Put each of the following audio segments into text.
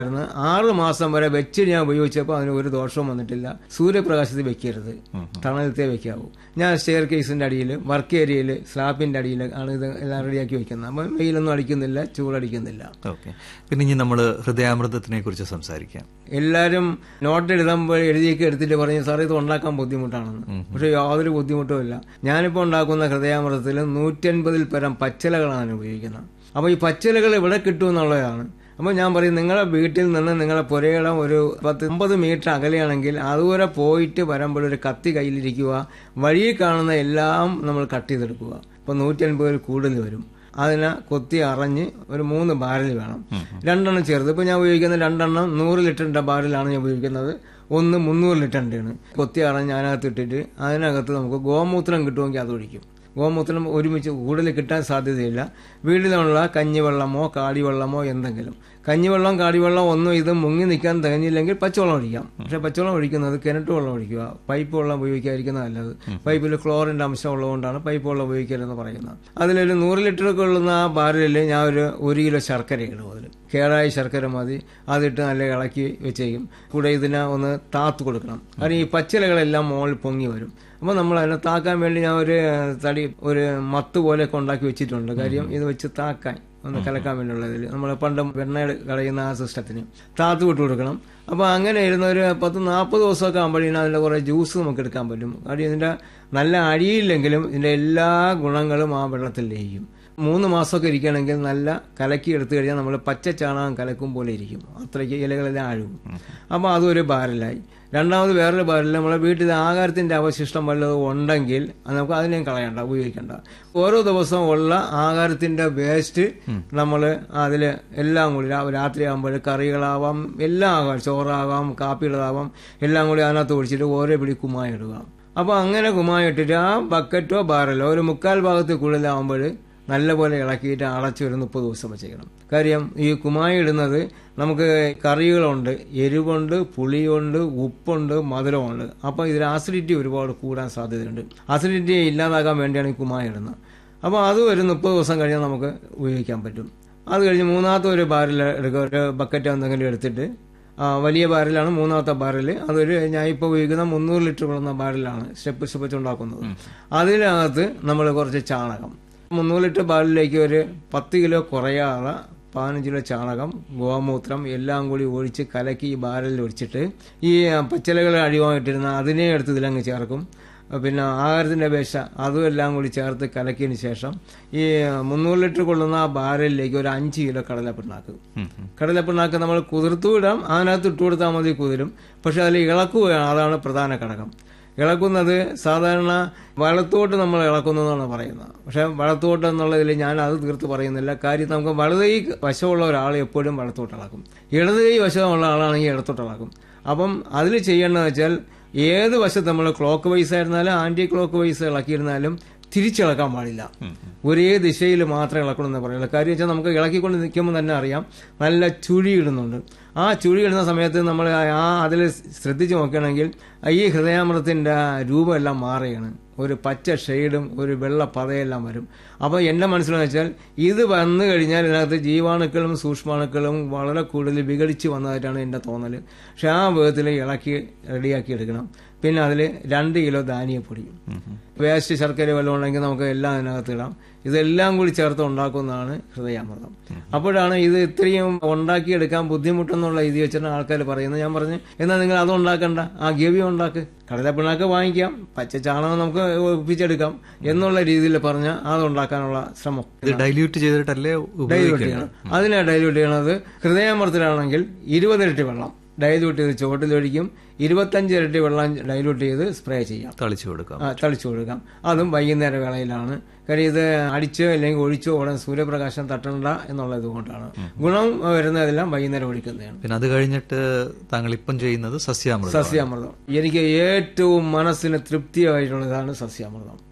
ആയിരുന്നു ആറ് മാസം വരെ വെച്ച് ഞാൻ ഉപയോഗിച്ചപ്പോൾ അതിന് ഒരു ദോഷവും വന്നിട്ടില്ല സൂര്യപ്രകാശത്തിൽ വെക്കരുത് തണലത്തെ വെക്കാവൂ ഞാൻ സ്റ്റെയർ കേസിന്റെ അടിയിൽ വർക്ക് ഏരിയയിൽ സ്ലാബിന്റെ അടിയിൽ ആണ് ഇത് എല്ലാം റെഡിയാക്കി വെക്കുന്നത് അപ്പം വെയിലൊന്നും അടിക്കുന്നില്ല ചൂടടിക്കുന്നില്ല ഓക്കെ പിന്നെ ഇനി നമ്മൾ ഹൃദയാമൃതത്തിനെ കുറിച്ച് സംസാരിക്കാം എല്ലാവരും നോട്ട് എഴുതുമ്പോൾ എഴുതിയൊക്കെ എടുത്തിട്ട് പറഞ്ഞു സാർ ഇത് ഉണ്ടാക്കാൻ ബുദ്ധിമുട്ടാണെന്ന് പക്ഷെ യാതൊരു ബുദ്ധിമുട്ടും ഇല്ല ഞാനിപ്പോൾ ഉണ്ടാക്കുന്ന ഹൃദയാമൃതത്തിൽ നൂറ്റൻപതിൽ പരം പച്ചിലകളാണ് ഉപയോഗിക്കുന്നത് അപ്പോൾ ഈ പച്ചിലകൾ ഇവിടെ കിട്ടുമെന്നുള്ളതാണ് അപ്പോൾ ഞാൻ പറയും നിങ്ങളുടെ വീട്ടിൽ നിന്ന് നിങ്ങളുടെ പുരയിടം ഒരു പത്ത് അമ്പത് മീറ്റർ അകലെയാണെങ്കിൽ അതുവരെ പോയിട്ട് വരുമ്പോൾ ഒരു കത്തി കയ്യിലിരിക്കുക വഴിയിൽ കാണുന്ന എല്ലാം നമ്മൾ കട്ട് ചെയ്തെടുക്കുക ഇപ്പോൾ നൂറ്റി അൻപതിൽ കൂടുതൽ വരും അതിനെ കൊത്തി അറഞ്ഞ് ഒരു മൂന്ന് ബാരൽ വേണം രണ്ടെണ്ണം ചേർത്ത് ഇപ്പോൾ ഞാൻ ഉപയോഗിക്കുന്ന രണ്ടെണ്ണം നൂറ് ലിറ്ററിന്റെ ബാരലാണ് ഞാൻ ഉപയോഗിക്കുന്നത് ഒന്ന് മുന്നൂറ് ലിറ്ററിൻ്റെയാണ് കൊത്തി അറഞ്ഞ് അതിനകത്ത് ഇട്ടിട്ട് അതിനകത്ത് നമുക്ക് ഗോമൂത്രം കിട്ടുമെങ്കിൽ അത് ഒഴിക്കും ഗോമൂത്രം ഒരുമിച്ച് കൂടുതൽ കിട്ടാൻ സാധ്യതയില്ല വീട്ടിലുള്ള കഞ്ഞിവെള്ളമോ കാടിവെള്ളമോ എന്തെങ്കിലും കഞ്ഞിവെള്ളം കാടിവെള്ളം ഒന്നും ഇത് മുങ്ങി നിൽക്കാൻ തികഞ്ഞില്ലെങ്കിൽ പച്ചവെള്ളം ഒഴിക്കാം പക്ഷെ പച്ചവെള്ളം ഒഴിക്കുന്നത് കിണറ്റ് വെള്ളം ഒഴിക്കുക പൈപ്പ് വെള്ളം ഉപയോഗിക്കാതിരിക്കുന്നത് നല്ലത് പൈപ്പിൽ ക്ലോറിന്റെ അംശം ഉള്ളതുകൊണ്ടാണ് പൈപ്പ് വെള്ളം ഉപയോഗിക്കരുതെന്ന് പറയുന്നത് അതിലൊരു നൂറ് ലിറ്റർ കൊള്ളുന്ന ആ ബാരലിൽ ഞാൻ ഒരു ഒരു കിലോ ശർക്കര ഇടും അതിൽ കേടായ ശർക്കര മതി അതിട്ട് നല്ല ഇളക്കി വെച്ചേക്കും കൂടെ ഇതിനെ ഒന്ന് താത്ത് കൊടുക്കണം കാരണം ഈ പച്ചിലകളെല്ലാം മുകളിൽ പൊങ്ങി വരും അപ്പോൾ നമ്മൾ അതിനെ താക്കാൻ വേണ്ടി ഞാൻ ഒരു തടി ഒരു മത്ത് പോലെയൊക്കെ ഉണ്ടാക്കി വെച്ചിട്ടുണ്ട് കാര്യം ഇത് വെച്ച് താക്കാൻ ഒന്ന് കലക്കാൻ വേണ്ടിയുള്ളതിൽ നമ്മൾ പണ്ട് വെണ്ണ കളയുന്ന ആ സിസ്റ്റത്തിന് താത്ത് വിട്ട് കൊടുക്കണം അപ്പോൾ അങ്ങനെ ഇരുന്ന ഒരു പത്ത് നാൽപ്പത് ദിവസമൊക്കെ ആകുമ്പോഴേക്കും അതിൻ്റെ കുറേ ജ്യൂസ് നമുക്ക് എടുക്കാൻ പറ്റും കാര്യം ഇതിൻ്റെ നല്ല അഴിയില്ലെങ്കിലും ഇതിൻ്റെ എല്ലാ ഗുണങ്ങളും ആ വെള്ളത്തിൽ ലയിക്കും മൂന്ന് മാസമൊക്കെ ഇരിക്കുകയാണെങ്കിൽ നല്ല കലക്കി എടുത്തു കഴിഞ്ഞാൽ നമ്മൾ പച്ച ചാണകം കലക്കും പോലെ ഇരിക്കും അത്രയ്ക്ക് ഇലകളെല്ലാം അഴുകും അപ്പോൾ അതൊരു ബാരലായി രണ്ടാമത് വേറൊരു ബാരൽ നമ്മളെ വീട്ടിൽ ആഹാരത്തിന്റെ അവശിഷ്ടം വല്ലതും ഉണ്ടെങ്കിൽ അത് നമുക്ക് അതിനെയും കളയണ്ട ഉപയോഗിക്കണ്ട ഓരോ ദിവസവും ഉള്ള ആഹാരത്തിന്റെ വേസ്റ്റ് നമ്മൾ അതിൽ എല്ലാം കൂടി രാ- രാത്രിയാകുമ്പോൾ കറികളാവാം എല്ലാം ആകാം ചോറാകാം കാപ്പികളാവാം എല്ലാം കൂടി അതിനകത്ത് ഒഴിച്ചിട്ട് ഓരോ പിടി കുമ്മായി ഇടുക അപ്പോൾ അങ്ങനെ കുമ്മായി ഇട്ടിട്ട് ആ ബക്കറ്റോ ബാരലോ ഒരു മുക്കാൽ ഭാഗത്ത് കൂടുതലാവുമ്പോൾ നല്ലപോലെ ഇളക്കിയിട്ട് അടച്ച് ഒരു മുപ്പത് ദിവസം വെച്ചേക്കണം കാര്യം ഈ കുമായി ഇടുന്നത് നമുക്ക് കറികളുണ്ട് എരിവുണ്ട് പുളിയുണ്ട് ഉപ്പുണ്ട് മധുരമുണ്ട് അപ്പോൾ ഇതിൽ ആസിഡിറ്റി ഒരുപാട് കൂടാൻ സാധ്യതയുണ്ട് ആസിഡിറ്റി ഇല്ലാതാക്കാൻ വേണ്ടിയാണ് ഈ കുമായി ഇടുന്നത് അപ്പോൾ അത് ഒരു മുപ്പത് ദിവസം കഴിഞ്ഞാൽ നമുക്ക് ഉപയോഗിക്കാൻ പറ്റും അത് കഴിഞ്ഞ് മൂന്നാമത്തെ ഒരു ബാരൽ എടുക്കുക ഒരു ബക്കറ്റ് എന്തെങ്കിലും എടുത്തിട്ട് ആ, വലിയ ബാരലാണ് മൂന്നാമത്തെ ബാരൽ അതൊരു ഞാൻ ഇപ്പോൾ ഉപയോഗിക്കുന്ന മുന്നൂറ് ലിറ്റർ കൊള്ളുന്ന ബാരലാണ് സ്റ്റെപ്പ് സ്റ്റെപ്പ് വെച്ച് ഉണ്ടാക്കുന്നത് അതിനകത്ത് നമ്മൾ കുറച്ച് ചാണകം മുന്നൂറ് ലിറ്റർ ബാരലിലേക്ക് ഒരു പത്ത് കിലോ കുറയാതെ പതിനഞ്ച് കിലോ ചാണകം ഗോമൂത്രം എല്ലാം കൂടി ഒഴിച്ച് കലക്കി ഈ ബാരലിൽ ഒഴിച്ചിട്ട് ഈ പച്ചിലകൾ അടിവായിട്ടിരുന്ന അതിനെ എടുത്ത് ഇതിലങ്ങ് ചേർക്കും പിന്നെ ആഹാരത്തിന്റെ വേഷ അതും എല്ലാം കൂടി ചേർത്ത് കലക്കിയതിന് ശേഷം ഈ മുന്നൂറ് ലിറ്റർ കൊള്ളുന്ന ആ ബാരലിലേക്ക് ഒരു അഞ്ച് കിലോ കടലപ്പിണ്ണാക്ക് കടലപ്പിണ്ണാക്ക് നമ്മൾ കുതിർത്തു വിടാം അതിനകത്ത് ഇട്ട് കൊടുത്താൽ മതി കുതിരും പക്ഷെ അതിൽ ഇളക്കുകയാണ് അതാണ് പ്രധാന ഘടകം ഇളക്കുന്നത് സാധാരണ വലത്തോട്ട് നമ്മൾ ഇളക്കുന്നു എന്നാണ് പറയുന്നത് പക്ഷെ വലത്തോട്ട് എന്നുള്ളതിൽ ഞാൻ അത് തീർത്ത് പറയുന്നില്ല കാര്യം നമുക്ക് വലത് കൈ വശമുള്ള ഒരാൾ എപ്പോഴും വലത്തോട്ട് ഇളക്കും ഇടത് കൈ വശമുള്ള ആളാണെങ്കിൽ ഇടത്തോട്ട് ഇളക്കും അപ്പം അതിൽ ചെയ്യേണ്ടതെന്ന് വെച്ചാൽ ഏത് വശത്ത് നമ്മൾ ക്ലോക്ക് വൈസ് ആയിരുന്നാലും ആന്റി ക്ലോക്ക് വൈസ് ഇളക്കിയിരുന്നാലും തിരിച്ചിളക്കാൻ പാടില്ല ഒരേ ദിശയിൽ മാത്രമേ ഇളക്കണമെന്ന് പറയുള്ളൂ കാര്യം വെച്ചാൽ നമുക്ക് ഇളക്കിക്കൊണ്ട് നിൽക്കുമ്പോൾ തന്നെ അറിയാം നല്ല ചുഴി ഇടുന്നുണ്ട് ആ ചുഴി ഇടുന്ന സമയത്ത് നമ്മൾ ആ അതിൽ ശ്രദ്ധിച്ച് നോക്കുകയാണെങ്കിൽ ഈ ഹൃദയാമൃതത്തിന്റെ രൂപമെല്ലാം മാറുകയാണ് ഒരു പച്ച ഷെയ്ഡും ഒരു വെള്ള പതയെല്ലാം വരും അപ്പോൾ എൻ്റെ മനസ്സിലെന്ന് വെച്ചാൽ ഇത് വന്നു കഴിഞ്ഞാൽ ഇതിനകത്ത് ജീവാണുക്കളും സൂക്ഷ്മാണുക്കളും വളരെ കൂടുതൽ വിഘടിച്ച് വന്നതായിട്ടാണ് എൻ്റെ തോന്നൽ പക്ഷെ ആ വിധത്തിൽ ഇളക്കി റെഡിയാക്കി എടുക്കണം പിന്നെ അതിൽ രണ്ട് കിലോ ധാന്യപ്പൊടി വേസ്റ്റ് ശർക്കര വല്ലതും ഉണ്ടെങ്കിൽ നമുക്ക് എല്ലാം അതിനകത്ത് ഇടാം ഇതെല്ലാം കൂടി ചേർത്ത് ഉണ്ടാക്കുന്നതാണ് ഹൃദയാമൃതം അപ്പോഴാണ് ഇത് ഇത്രയും ഉണ്ടാക്കിയെടുക്കാൻ ബുദ്ധിമുട്ടെന്നുള്ള ഇത് വെച്ചിട്ട് ആൾക്കാർ പറയുന്നത് ഞാൻ പറഞ്ഞു എന്നാൽ നിങ്ങൾ അത് ഉണ്ടാക്കണ്ട ആ ഗവി ഉണ്ടാക്ക് കടലപ്പിണ്ണാക്ക് വാങ്ങിക്കാം പച്ച ചാണകം നമുക്ക് ഒപ്പിച്ചെടുക്കാം എന്നുള്ള രീതിയിൽ പറഞ്ഞ് അത് ഉണ്ടാക്കാനുള്ള ശ്രമം ഇത് ഡൈല്യൂട്ട് ചെയ്തിട്ടല്ലേ ഡൈല്യൂട്ട് ഉപയോഗിക്കുന്നത് ചെയ്യണം അതിനെ ഡൈല്യൂട്ട് ചെയ്യണത് ഹൃദയാമൃതത്തിലാണെങ്കിൽ ഇരുപത് ഇരട്ടി വെള്ളം ഡൈല്യൂട്ട് ചെയ്ത് ചുവട്ടിലൊഴിക്കും ഇരുപത്തഞ്ച് ഇരട്ടി വെള്ളം ഡൈല്യൂട്ട് ചെയ്ത് സ്പ്രേ ചെയ്യാം തളിച്ചു കൊടുക്കാം ആ, തളിച്ചു കൊടുക്കാം അതും വൈകുന്നേര വേളയിലാണ് കാര്യം ഇത് അടിച്ചോ അല്ലെങ്കിൽ ഒഴിച്ചോ ഉടൻ സൂര്യപ്രകാശം തട്ടണ്ട എന്നുള്ളത് കൊണ്ടാണ് ഗുണം വരുന്നതെല്ലാം വൈകുന്നേരം ഒഴിക്കുന്നതാണ് പിന്നെ അത് കഴിഞ്ഞിട്ട് താങ്കൾ ഇപ്പം ചെയ്യുന്നത് സസ്യാമൃതം സസ്യാമൃതം എനിക്ക് ഏറ്റവും മനസ്സിന് തൃപ്തിയായിട്ടുള്ളതാണ് സസ്യാമൃതം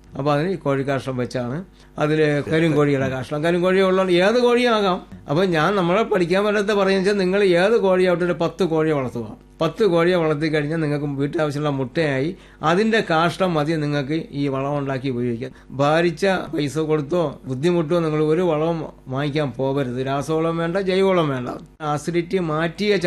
അപ്പോൾ അതിന് ഈ കോഴിക്കാഷ്ടം വെച്ചാണ് അതിൽ കരിങ്കോഴിയുടെ കാഷ്ടം കരിങ്കോഴി ഉള്ളത് ഏത് കോഴിയാകാം അപ്പോൾ ഞാൻ നമ്മളെ പഠിക്കാൻ പറ്റാത്ത പറയുന്നത് വെച്ചാൽ നിങ്ങൾ ഏത് കോഴിയാവട്ടെ ഒരു പത്ത് കോഴിയെ വളർത്തുക പത്ത് കോഴിയെ വളർത്തി കഴിഞ്ഞാൽ നിങ്ങൾക്ക് വീട്ടാവശ്യമുള്ള മുട്ടയായി അതിന്റെ കാഷ്ടം മതി നിങ്ങൾക്ക് ഈ വളം ഉണ്ടാക്കി ഉപയോഗിക്കാം ഭാരിച്ച പൈസ കൊടുത്തോ ബുദ്ധിമുട്ടോ നിങ്ങൾ ഒരു വളവും വാങ്ങിക്കാൻ പോകരുത് രാസവളം വേണ്ട ജൈവവളം വേണ്ട ആസിഡിറ്റി മാറ്റിയ